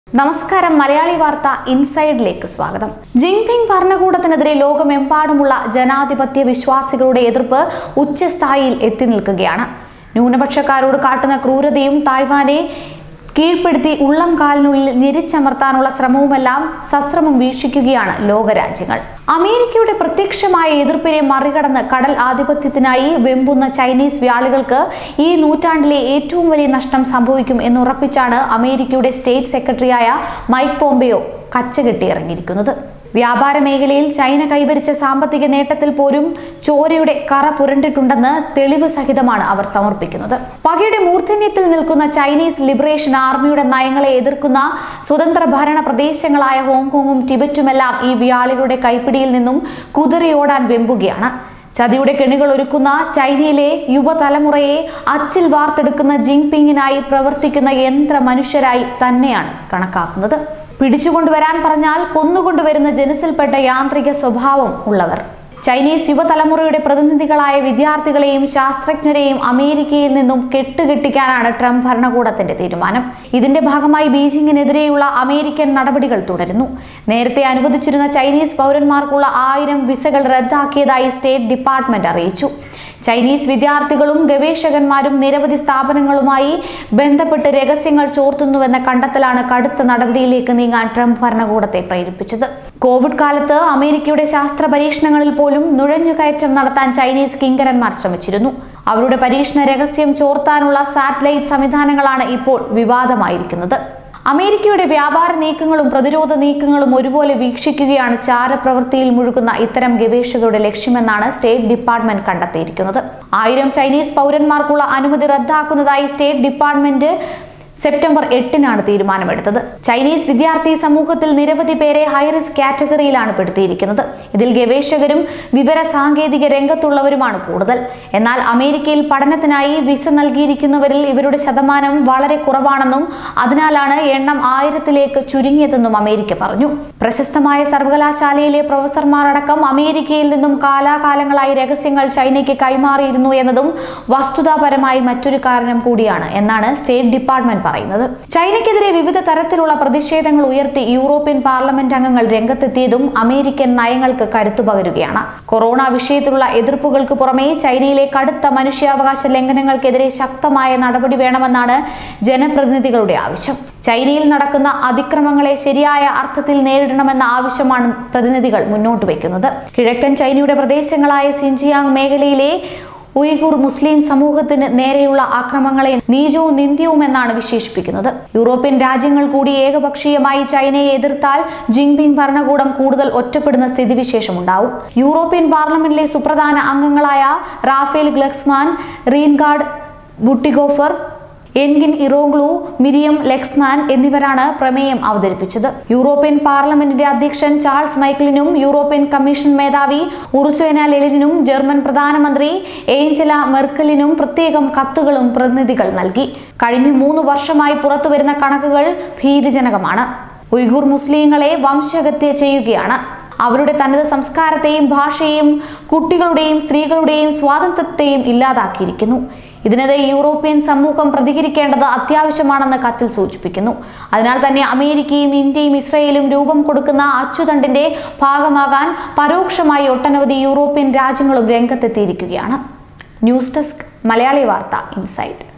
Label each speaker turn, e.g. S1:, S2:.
S1: നമസ്കാരം മലയാളി വാർത്ത ഇൻസൈഡിലേക്ക് സ്വാഗതം ജിൻപിങ് ഭരണകൂടത്തിനെതിരെ ലോകമെമ്പാടുമുള്ള ജനാധിപത്യ വിശ്വാസികളുടെ എതിർപ്പ് ഉച്ചസ്ഥായിയിൽ എത്തി നിൽക്കുകയാണ് ന്യൂനപക്ഷക്കാരോട് കാട്ടുന്ന ക്രൂരതയും തായ്വാനെ കീഴ്പ്പെടുത്തി ഉള്ളം കാലിനുള്ളിൽ ഞെരിച്ചമർത്താനുള്ള ശ്രമവുമെല്ലാം സശ്രമം വീക്ഷിക്കുകയാണ് ലോകരാജ്യങ്ങൾ അമേരിക്കയുടെ പ്രത്യക്ഷമായ എതിർപ്പിനെ മറികടന്ന് കടൽ ആധിപത്യത്തിനായി വെമ്പുന്ന ചൈനീസ് വ്യാളികൾക്ക് ഈ നൂറ്റാണ്ടിലെ ഏറ്റവും വലിയ നഷ്ടം സംഭവിക്കും എന്നുറപ്പിച്ചാണ് അമേരിക്കയുടെ സ്റ്റേറ്റ് സെക്രട്ടറിയായ മൈക്ക് പോംബെയോ കച്ചകെട്ടിയിറങ്ങിയിരിക്കുന്നത് വ്യാപാര മേഖലയിൽ ചൈന കൈവരിച്ച സാമ്പത്തിക നേട്ടത്തിൽ പോലും ചോരയുടെ കറ പുരണ്ടിട്ടുണ്ടെന്ന് തെളിവ് സഹിതമാണ് അവർ സമർപ്പിക്കുന്നത് പകയുടെ മൂർധന്യത്തിൽ നിൽക്കുന്ന ചൈനീസ് ലിബറേഷൻ ആർമിയുടെ നയങ്ങളെ എതിർക്കുന്ന സ്വതന്ത്ര ഭരണ പ്രദേശങ്ങളായ ഹോങ്കോങ്ങും ടിബറ്റുമെല്ലാം ഈ വ്യാളികളുടെ കൈപ്പിടിയിൽ നിന്നും കുതിരയോടാൻ വെമ്പുകയാണ് ചതിയുടെ കെണികൾ ഒരുക്കുന്ന ചൈനയിലെ യുവതലമുറയെ അച്ചിൽ വാർത്തെടുക്കുന്ന ജിങ്പിങ്ങിനായി പ്രവർത്തിക്കുന്ന യന്ത്ര മനുഷ്യരായി തന്നെയാണ് കണക്കാക്കുന്നത് പിടിച്ചുകൊണ്ടുവരാൻ പറഞ്ഞാൽ കൊന്നുകൊണ്ടുവരുന്ന ജനസിൽപ്പെട്ട യാന്ത്രിക സ്വഭാവം ഉള്ളവർ ചൈനീസ് യുവതലമുറയുടെ പ്രതിനിധികളായ വിദ്യാർത്ഥികളെയും ശാസ്ത്രജ്ഞരെയും അമേരിക്കയിൽ നിന്നും കെട്ടുകെട്ടിക്കാനാണ് ട്രംപ് ഭരണകൂടത്തിന്റെ തീരുമാനം ഇതിന്റെ ഭാഗമായി ബീജിംഗിനെതിരെയുള്ള അമേരിക്കൻ നടപടികൾ തുടരുന്നു നേരത്തെ അനുവദിച്ചിരുന്ന ചൈനീസ് പൗരന്മാർക്കുള്ള ആയിരം വിസകൾ റദ്ദാക്കിയതായി സ്റ്റേറ്റ് ഡിപ്പാർട്ട്മെന്റ് അറിയിച്ചു ചൈനീസ് വിദ്യാർത്ഥികളും ഗവേഷകന്മാരും നിരവധി സ്ഥാപനങ്ങളുമായി ബന്ധപ്പെട്ട് രഹസ്യങ്ങൾ ചോർത്തുന്നുവെന്ന കണ്ടെത്തലാണ് കടുത്ത നടപടിയിലേക്ക് നീങ്ങാൻ ട്രംപ് ഭരണകൂടത്തെ പ്രേരിപ്പിച്ചത് കോവിഡ് കാലത്ത് അമേരിക്കയുടെ ശാസ്ത്ര പരീക്ഷണങ്ങളിൽ പോലും നുഴഞ്ഞുകയറ്റം നടത്താൻ ചൈനീസ് കിങ്കരന്മാർ ശ്രമിച്ചിരുന്നു അവരുടെ പരീക്ഷണ രഹസ്യം ചോർത്താനുള്ള സാറ്റലൈറ്റ് സംവിധാനങ്ങളാണ് ഇപ്പോൾ വിവാദമായിരിക്കുന്നത് അമേരിക്കയുടെ വ്യാപാര നീക്കങ്ങളും പ്രതിരോധ നീക്കങ്ങളും ഒരുപോലെ വീക്ഷിക്കുകയാണ് ചാരപ്രവൃത്തിയിൽ മുഴുകുന്ന ഇത്തരം ഗവേഷകരുടെ ലക്ഷ്യമെന്നാണ് സ്റ്റേറ്റ് ഡിപ്പാർട്ട്മെന്റ് കണ്ടെത്തിയിരിക്കുന്നത് ആയിരം ചൈനീസ് പൗരന്മാർക്കുള്ള അനുമതി റദ്ദാക്കുന്നതായി സ്റ്റേറ്റ് ഡിപ്പാർട്ട്മെന്റ് സെപ്റ്റംബർ എട്ടിനാണ് തീരുമാനമെടുത്തത് ചൈനീസ് വിദ്യാർത്ഥി സമൂഹത്തിൽ നിരവധി പേരെ ഹൈറിസ്ക് കാറ്റഗറിയിലാണ് പെടുത്തിയിരിക്കുന്നത് ഇതിൽ ഗവേഷകരും വിവര സാങ്കേതിക രംഗത്തുള്ളവരുമാണ് കൂടുതൽ എന്നാൽ അമേരിക്കയിൽ പഠനത്തിനായി വിസ നൽകിയിരിക്കുന്നവരിൽ ഇവരുടെ ശതമാനം വളരെ കുറവാണെന്നും അതിനാലാണ് എണ്ണം ആയിരത്തിലേക്ക് ചുരുങ്ങിയതെന്നും അമേരിക്ക പറഞ്ഞു പ്രശസ്തമായ സർവകലാശാലയിലെ പ്രൊഫസർമാരടക്കം അമേരിക്കയിൽ നിന്നും കാലാകാലങ്ങളായി രഹസ്യങ്ങൾ ചൈനയ്ക്ക് കൈമാറിയിരുന്നു എന്നതും വസ്തുതാപരമായി മറ്റൊരു കാരണം കൂടിയാണ് എന്നാണ് സ്റ്റേറ്റ് ഡിപ്പാർട്ട്മെന്റ് പറയുന്നത് ചൈനയ്ക്കെതിരെ വിവിധ തരത്തിലുള്ള പ്രതിഷേധങ്ങൾ ഉയർത്തി യൂറോപ്യൻ പാർലമെന്റ് അംഗങ്ങൾ രംഗത്തെത്തിയതും അമേരിക്കൻ നയങ്ങൾക്ക് കരുത്തു പകരുകയാണ് കൊറോണ വിഷയത്തിലുള്ള എതിർപ്പുകൾക്ക് പുറമെ ചൈനയിലെ കടുത്ത മനുഷ്യാവകാശ ലംഘനങ്ങൾക്കെതിരെ ശക്തമായ നടപടി വേണമെന്നാണ് ജനപ്രതിനിധികളുടെ ആവശ്യം ചൈനയിൽ നടക്കുന്ന അതിക്രമങ്ങളെ ശരിയായ അർത്ഥത്തിൽ നേരിടണമെന്ന ആവശ്യമാണ് പ്രതിനിധികൾ മുന്നോട്ട് വയ്ക്കുന്നത് കിഴക്കൻ ചൈനയുടെ പ്രദേശങ്ങളായ സിൻജിയാങ് മേഖലയിലെ ഉയ്ഗുർ മുസ്ലിം സമൂഹത്തിന് നേരെയുള്ള ആക്രമങ്ങളെ നീചവും നിന്ദ്യവും എന്നാണ് വിശേഷിപ്പിക്കുന്നത് യൂറോപ്യൻ രാജ്യങ്ങൾ കൂടി ഏകപക്ഷീയമായി ചൈനയെ എതിർത്താൽ ജിൻപിങ് ഭരണകൂടം കൂടുതൽ ഒറ്റപ്പെടുന്ന സ്ഥിതിവിശേഷം ഉണ്ടാവും യൂറോപ്യൻ പാർലമെന്റിലെ സുപ്രധാന അംഗങ്ങളായ റാഫേൽ ഗ്ലക്സ്മാൻ റീൻഗാർഡ് ബുട്ടിഗോഫർ എൻഗിൻ ഇറോഗ്ലു മിരിയം ലെക്സ്മാൻ എന്നിവരാണ് പ്രമേയം അവതരിപ്പിച്ചത് യൂറോപ്യൻ പാർലമെന്റിന്റെ അധ്യക്ഷൻ ചാൾസ് മൈക്കിളിനും യൂറോപ്യൻ കമ്മീഷൻ മേധാവി ഉറുസ്വേന ലെലിനും ജർമ്മൻ പ്രധാനമന്ത്രി ഏഞ്ചല മെർക്കലിനും പ്രത്യേകം കത്തുകളും പ്രതിനിധികൾ നൽകി കഴിഞ്ഞ മൂന്ന് വർഷമായി പുറത്തുവരുന്ന കണക്കുകൾ ഭീതിജനകമാണ് ഉയ്ഗുർ മുസ്ലിങ്ങളെ വംശഹത്യ ചെയ്യുകയാണ് അവരുടെ തനത് സംസ്കാരത്തെയും ഭാഷയെയും കുട്ടികളുടെയും സ്ത്രീകളുടെയും സ്വാതന്ത്ര്യത്തെയും ഇല്ലാതാക്കിയിരിക്കുന്നു ഇതിനെതിരെ യൂറോപ്യൻ സമൂഹം പ്രതികരിക്കേണ്ടത് അത്യാവശ്യമാണെന്ന് കത്തിൽ സൂചിപ്പിക്കുന്നു അതിനാൽ തന്നെ അമേരിക്കയും ഇന്ത്യയും ഇസ്രയേലും രൂപം കൊടുക്കുന്ന അച്ചുതണ്ടിന്റെ ഭാഗമാകാൻ പരോക്ഷമായി ഒട്ടനവധി യൂറോപ്യൻ രാജ്യങ്ങളും രംഗത്തെത്തിയിരിക്കുകയാണ് ന്യൂസ് ഡെസ്ക് മലയാളി വാർത്ത ഇൻസൈറ്റ്